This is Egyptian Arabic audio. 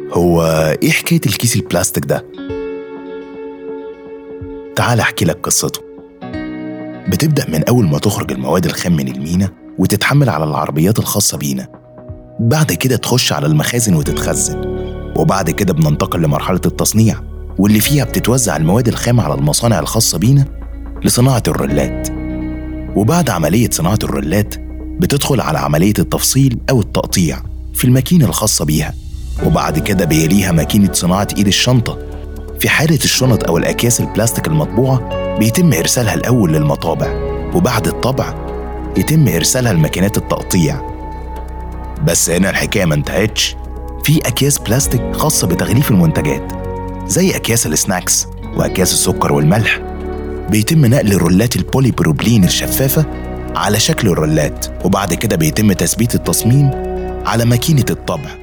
هو إيه حكاية الكيس البلاستيك ده؟ تعال أحكي لك قصته بتبدأ من أول ما تخرج المواد الخام من المينا وتتحمل على العربيات الخاصة بينا بعد كده تخش على المخازن وتتخزن وبعد كده بننتقل لمرحلة التصنيع واللي فيها بتتوزع المواد الخام على المصانع الخاصة بينا لصناعة الرولات وبعد عملية صناعة الرولات بتدخل على عملية التفصيل أو التقطيع في الماكينة الخاصة بيها وبعد كده بيليها ماكينة صناعة إيد الشنطة في حالة الشنط أو الأكياس البلاستيك المطبوعة بيتم إرسالها الأول للمطابع وبعد الطبع يتم إرسالها لماكينات التقطيع بس هنا الحكاية ما انتهتش في أكياس بلاستيك خاصة بتغليف المنتجات زي أكياس السناكس وأكياس السكر والملح بيتم نقل رولات البولي بروبلين الشفافة على شكل الرولات وبعد كده بيتم تثبيت التصميم على ماكينة الطبع